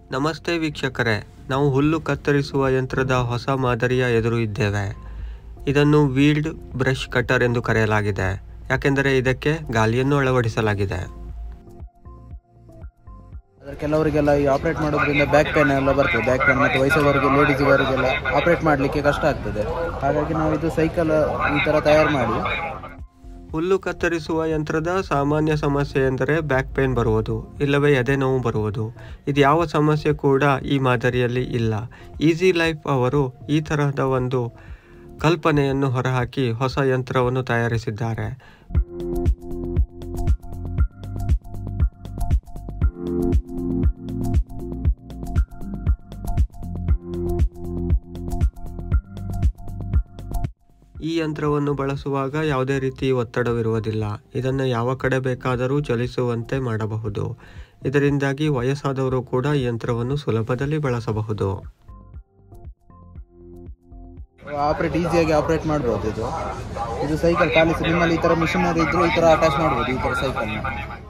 ನಮಸ್ತೆ ವೀಕ್ಷಕರೇ ನಾವು ಹುಲ್ಲು ಕತ್ತರಿಸುವ ಯಂತ್ರದ ಹೊಸ ಮಾದರಿಯ ಎದುರು ಇದ್ದೇವೆ ಇದನ್ನು ವೀಲ್ಡ್ ಬ್ರಷ್ ಕಟ್ಟರ್ ಎಂದು ಕರೆಯಲಾಗಿದೆ ಯಾಕೆಂದರೆ ಇದಕ್ಕೆ ಗಾಲಿಯನ್ನು ಅಳವಡಿಸಲಾಗಿದೆ ಅದ್ರ ಕೆಲವರಿಗೆಲ್ಲ ಈ ಆಪರೇಟ್ ಮಾಡೋದ್ರಿಂದ ಬ್ಯಾಕ್ ಪೇನ್ ಎಲ್ಲ ಬರ್ತದೆ ಬ್ಯಾಕ್ ಪೇನ್ ಮತ್ತು ವಯಸ್ಸಾದವರಿಗೆ ಲೇಡೀಸ್ವರಿಗೆಲ್ಲ ಆಪರೇಟ್ ಮಾಡಲಿಕ್ಕೆ ಕಷ್ಟ ಆಗ್ತದೆ ಹಾಗಾಗಿ ನಾವು ಇದು ಸೈಕಲ್ ಈ ಥರ ತಯಾರು ಮಾಡಿ ಹುಲ್ಲು ಕತ್ತರಿಸುವ ಯಂತ್ರದ ಸಾಮಾನ್ಯ ಸಮಸ್ಯೆ ಎಂದರೆ ಬ್ಯಾಕ್ ಪೇನ್ ಬರುವುದು ಇಲ್ಲವೇ ಎದೆ ನೋವು ಬರುವುದು ಇದು ಯಾವ ಸಮಸ್ಯೆ ಕೂಡ ಈ ಮಾದರಿಯಲ್ಲಿ ಇಲ್ಲ ಈಸಿ ಲೈಫ್ ಅವರು ಈ ತರಹದ ಒಂದು ಕಲ್ಪನೆಯನ್ನು ಹೊರಹಾಕಿ ಹೊಸ ಯಂತ್ರವನ್ನು ತಯಾರಿಸಿದ್ದಾರೆ ಈ ಯಂತ್ರವನ್ನು ಬಳಸುವಾಗ ಯಾವುದೇ ರೀತಿ ಒತ್ತಡವಿರುವುದಿಲ್ಲ ಇದನ್ನು ಯಾವ ಕಡೆ ಬೇಕಾದರೂ ಚಲಿಸುವಂತೆ ಮಾಡಬಹುದು ಇದರಿಂದಾಗಿ ವಯಸ್ಸಾದವರು ಕೂಡ ಈ ಯಂತ್ರವನ್ನು ಸುಲಭದಲ್ಲಿ ಬಳಸಬಹುದು ಆಪರೇಟ್ ಈಸಿಯಾಗಿ ಆಪರೇಟ್ ಮಾಡ್ಬೋದು ಇದು ಇದು ಸೈಕಲ್ ಖಾಲಿ ನಿಮ್ಮಲ್ಲಿ ಈ ಥರ ಮಿಷಿನರಿ ಇದ್ರೂ ಈ ಥರ ಅಟ್ಯಾಚ್ ಮಾಡ್ಬೋದು ಈ ಥರ ಸೈಕಲ್ನ